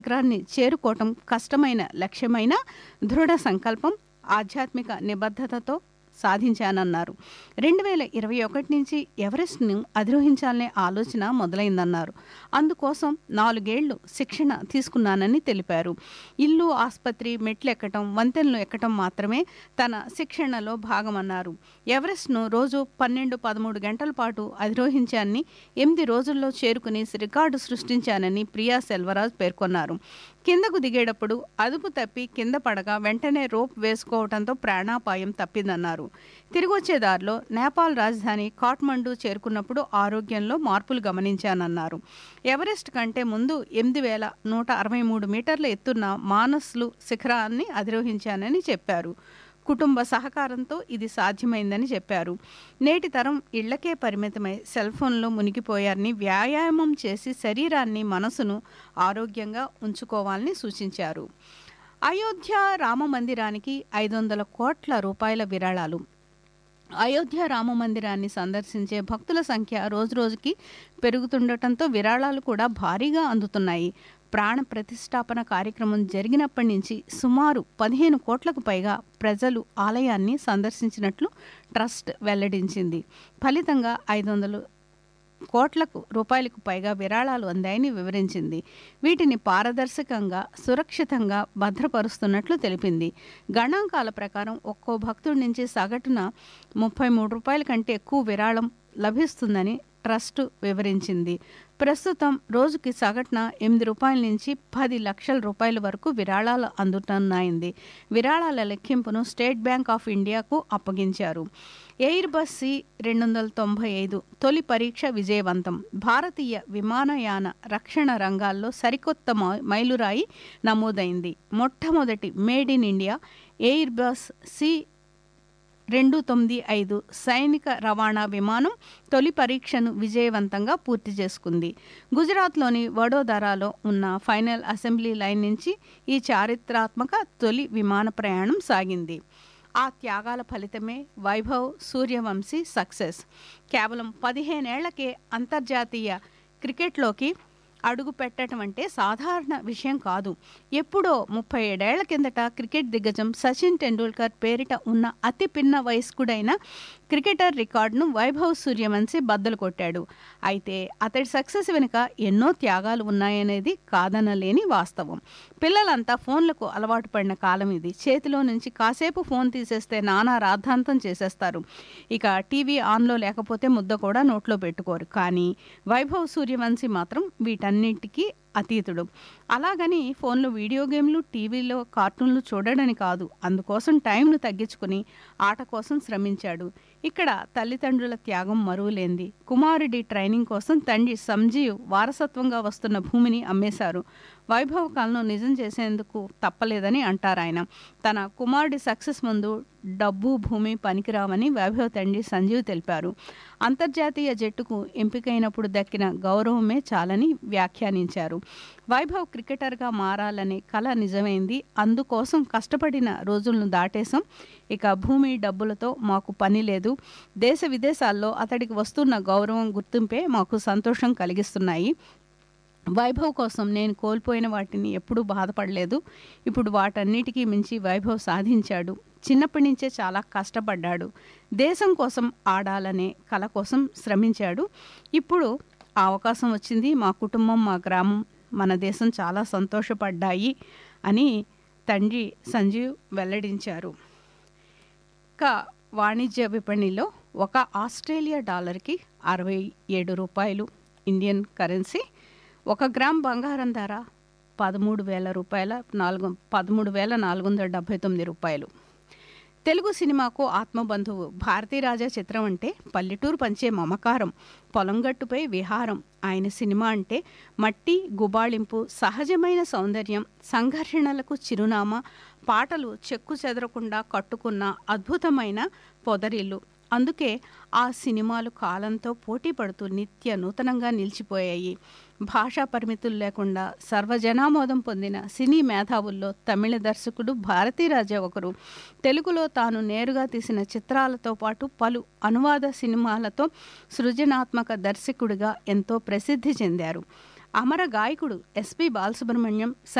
అగ్రాన్ని చేరుకోవటం కష్టమైన లక్ష్యమైన దృఢ సంకల్పం ఆధ్యాత్మిక నిబద్ధతతో సాధించానన్నారు రెండు వేల ఇరవై ఒకటి నుంచి ఎవరెస్ట్ను అధిరోహించాలనే ఆలోచన మొదలైందన్నారు అందుకోసం నాలుగేళ్లు శిక్షణ తీసుకున్నానని తెలిపారు ఇల్లు ఆసుపత్రి మెట్లు ఎక్కటం వంతెనలు ఎక్కటం మాత్రమే తన శిక్షణలో భాగమన్నారు ఎవరెస్ట్ను రోజు పన్నెండు పదమూడు గంటల పాటు అధిరోహించానని ఎనిమిది రోజుల్లో చేరుకుని రికార్డు సృష్టించానని ప్రియా సెల్వరాజ్ పేర్కొన్నారు కిందకు దిగేటప్పుడు అదుపు తప్పి కింద పడగా వెంటనే రోప్ వేసుకోవడంతో ప్రాణాపాయం తప్పిందన్నారు తిరిగి వచ్చే దారిలో నేపాల్ రాజధాని కాఠ్మండు చేరుకున్నప్పుడు ఆరోగ్యంలో మార్పులు గమనించానన్నారు ఎవరెస్ట్ కంటే ముందు ఎనిమిది వేల నూట అరవై మూడు మీటర్ల ఎత్తున్న మానస్లు శిఖరాన్ని అధిరోహించానని చెప్పారు కుటుంబ సహకారంతో ఇది సాధ్యమైందని చెప్పారు నేటి తరం ఇళ్లకే పరిమితమై సెల్ ఫోన్లో మునిగిపోయారని వ్యాయామం చేసి శరీరాన్ని మనసును ఆరోగ్యంగా ఉంచుకోవాలని సూచించారు అయోధ్య రామ మందిరానికి ఐదు వందల కోట్ల రూపాయల విరాళాలు అయోధ్య రామ మందిరాన్ని సందర్శించే భక్తుల సంఖ్య రోజురోజుకి పెరుగుతుండటంతో విరాళాలు కూడా భారీగా అందుతున్నాయి ప్రాణ ప్రతిష్టాపన కార్యక్రమం జరిగినప్పటి నుంచి సుమారు పదిహేను కోట్లకు పైగా ప్రజలు ఆలయాన్ని సందర్శించినట్లు ట్రస్ట్ వెల్లడించింది ఫలితంగా ఐదు వందలు కోట్లకు రూపాయలకు పైగా విరాళాలు అందాయని వివరించింది వీటిని పారదర్శకంగా సురక్షితంగా భద్రపరుస్తున్నట్లు తెలిపింది గణాంకాల ప్రకారం ఒక్కో భక్తుడి నుంచి సగటున ముప్పై మూడు రూపాయల కంటే ఎక్కువ విరాళం లభిస్తుందని ట్రస్ట్ వివరించింది ప్రస్తుతం రోజుకి సగటున ఎనిమిది రూపాయల నుంచి పది లక్షల రూపాయల వరకు విరాళాలు అందుతున్నాయింది విరాళాల లెక్కింపును స్టేట్ బ్యాంక్ ఆఫ్ ఇండియాకు అప్పగించారు ఎయిర్ బస్ సి రెండు వందల తొంభై ఐదు తొలి పరీక్ష విజయవంతం భారతీయ విమానయాన రక్షణ రంగాల్లో సరికొత్త మైలురాయి నమోదైంది మొట్టమొదటి made in India Airbus C రెండు తొమ్మిది ఐదు సైనిక రవాణా విమానం తొలి పరీక్షను విజయవంతంగా పూర్తి చేసుకుంది గుజరాత్లోని వడోదరాలో ఉన్న ఫైనల్ అసెంబ్లీ లైన్ నుంచి ఈ చారిత్రాత్మక తొలి విమాన ప్రయాణం సాగింది ఆ త్యాగాల ఫలితమే వైభవ్ సూర్యవంశీ సక్సెస్ కేవలం పదిహేనేళ్లకే అంతర్జాతీయ క్రికెట్లోకి అడుగు పెట్టడం అంటే సాధారణ విషయం కాదు ఎప్పుడో ముప్పై ఏడేళ్ల కిందట క్రికెట్ దిగ్గజం సచిన్ టెండూల్కర్ పేరిట ఉన్న అతి పిన్న వయస్కుడైన క్రికెటర్ రికార్డును వైభవ్ సూర్యవంశీ బద్దలు కొట్టాడు అయితే అతడి సక్సెస్ వెనుక ఎన్నో త్యాగాలు ఉన్నాయనేది కాదనలేని వాస్తవం పిల్లలంతా ఫోన్లకు అలవాటు పడిన కాలం ఇది చేతిలో నుంచి కాసేపు ఫోన్ తీసేస్తే నానా రాద్ధాంతం చేసేస్తారు ఇక టీవీ ఆన్లో లేకపోతే ముద్ద కూడా నోట్లో పెట్టుకోరు కానీ వైభవ్ సూర్యవంశీ మాత్రం వీటన్నిటికీ అతీతుడు అలాగని ఫోన్లో వీడియో గేమ్లు టీవీలో కార్టూన్లు చూడడని కాదు అందుకోసం టైంను తగ్గించుకుని ఆట కోసం శ్రమించాడు ఇక్కడ తల్లిదండ్రుల త్యాగం మరువులేంది కుమారుడి ట్రైనింగ్ కోసం తండ్రి సంజీవ్ వారసత్వంగా వస్తున్న భూమిని అమ్మేశారు వైభవ కళను నిజం చేసేందుకు తప్పలేదని అంటారు ఆయన తన కుమారుడి సక్సెస్ ముందు డబ్బు భూమి పనికిరావని వైభవ్ తండ్రి సంజీవ్ తెలిపారు అంతర్జాతీయ జట్టుకు ఎంపికైనప్పుడు దక్కిన గౌరవమే చాలని వ్యాఖ్యానించారు వైభవ్ క్రికెటర్గా మారాలనే కళ నిజమైంది అందుకోసం కష్టపడిన రోజులను దాటేశాం ఇక భూమి డబ్బులతో మాకు పని లేదు దేశ విదేశాల్లో అతడికి వస్తున్న గౌరవం గుర్తింపే మాకు సంతోషం కలిగిస్తున్నాయి వైభవ్ కోసం నేను కోల్పోయిన వాటిని ఎప్పుడూ బాధపడలేదు ఇప్పుడు వాటన్నిటికీ మించి వైభవ్ సాధించాడు చిన్నప్పటి నుంచే చాలా కష్టపడ్డాడు దేశం కోసం ఆడాలనే కళ కోసం శ్రమించాడు ఇప్పుడు ఆ అవకాశం వచ్చింది మా కుటుంబం మా గ్రామం మన దేశం చాలా సంతోషపడ్డాయి అని తండ్రి సంజీవ్ వెల్లడించారు ఇంకా వాణిజ్య విపణిలో ఒక ఆస్ట్రేలియా డాలర్కి అరవై ఏడు రూపాయలు ఇండియన్ కరెన్సీ ఒక గ్రామ్ బంగారం ధర పదమూడు వేల రూపాయల నాలుగు పదమూడు వేల నాలుగు వందల డెబ్భై తొమ్మిది రూపాయలు తెలుగు సినిమాకు ఆత్మబంధువు భారతీరాజా చిత్రం అంటే పల్లెటూరు పంచే మమకారం పొలంగట్టుపై విహారం ఆయన సినిమా అంటే మట్టి గుబాళింపు సహజమైన సౌందర్యం సంఘర్షణలకు చిరునామా పాటలు చెక్కు చెదరకుండా కట్టుకున్న అద్భుతమైన పొదరిల్లు అందుకే ఆ సినిమాలు కాలంతో పోటీ పడుతూ నిత్య నూతనంగా నిలిచిపోయాయి భాషా పరిమితులు లేకుండా సర్వజనామోదం పొందిన సినీ మేధావుల్లో తమిళ దర్శకుడు భారతీరాజా ఒకరు తెలుగులో తాను నేరుగా తీసిన చిత్రాలతో పాటు పలు అనువాద సినిమాలతో సృజనాత్మక దర్శకుడిగా ఎంతో ప్రసిద్ధి చెందారు అమర గాయకుడు ఎస్పి బాలసుబ్రహ్మణ్యం